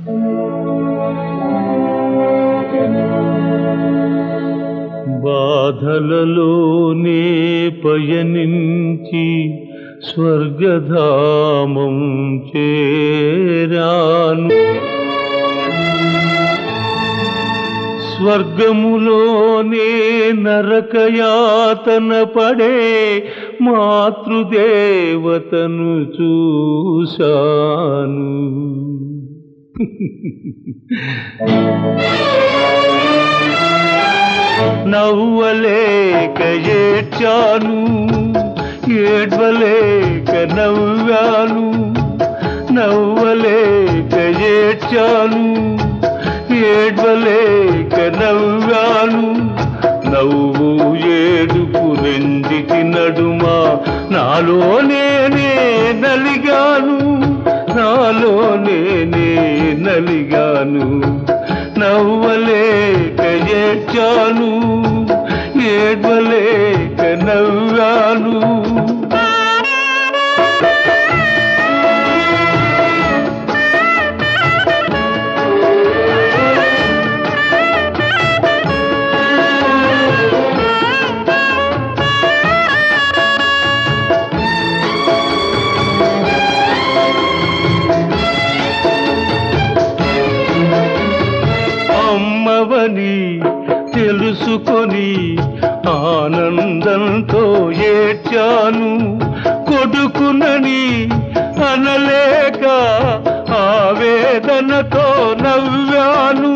బాధలలోనే పయనించి స్వర్గధామం చేరాను స్వర్గములోనే నరకయాతన పడే మాతృదేవతను చూశాను నవ్వలేక ఏడ్చాను ఏడ్వలేక నవ్వాను నవ్వలేక ఏడ్చాను ఏడ్వలేక నవ్వాను నవ్వు ఏడుపు రెండిటి నడుమ నాలో నేనే నలిగాను నాలో నేనే నలిగాను నవ్వలేక ఏడ్చాను ఏడ్వలేక నవ్వాను అమ్మవని తెలుసుకొని ఆనందంతో ఏడ్చాను కొడుకునని అనలేక ఆవేదనతో నవ్వాను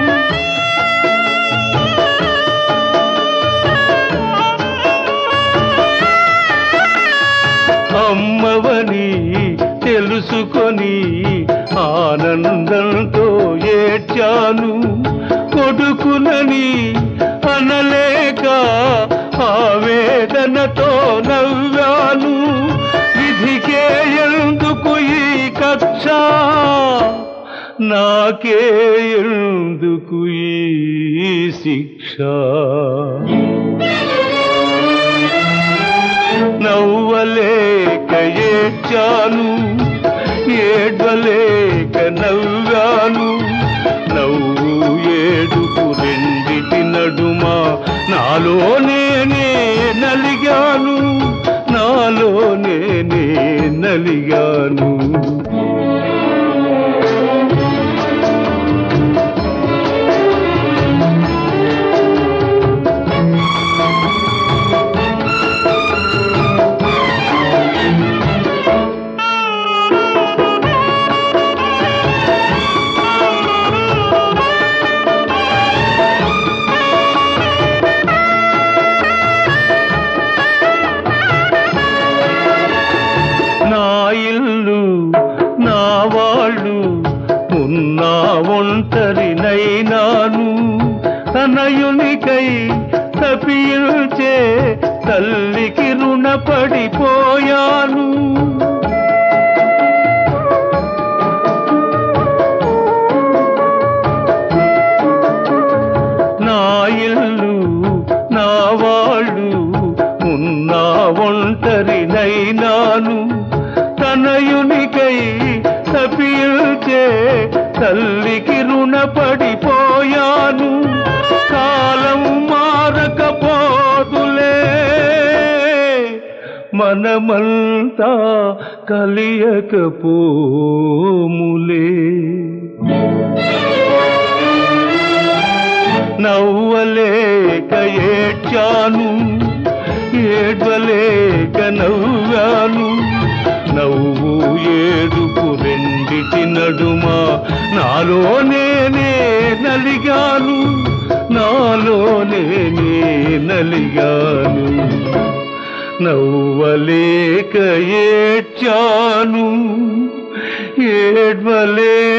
అమ్మవని తెలుసుకొని ఆనందంతో ఏడ్చాను కొడుకునని అనలేక ఆవేదనతో నవ్వాను విధికే ఎందుకు ఈ కక్ష నాకే ఎందుకు ఈ శిక్ష నవ్వలేక ఏడ్చాను ఏడ్వలేక నవ్వాను నవ్వు ఏడుపు రెండిటి నడుమ నాలో నేనే నలిగాను నాలో నేనే నలిగాను నా ఇల్లు నా వాళ్ళు ఉన్నా ఒంటరినైనాను తనయునికై తప్పించే తల్లికి రుణపడిపోయాను నా ఇల్లు నా వాళ్ళు ఉన్నా ఒంటరినైనాను తనయునికై తప్పించే తల్లికి రుణపడిపోయాను కాలం మారకపోదులే మనమంతా కలియకపోములే నవ్వలేక ఏడ్చాను ఏడ్వలేక నవ్వాను నవ్వు ఏడుపు రెండిటి నడుమ నాలో నేనే నలిగాను నాలో నేనే నలిగాను నవ్వలేక ఏడ్చాను ఏడ్వలేక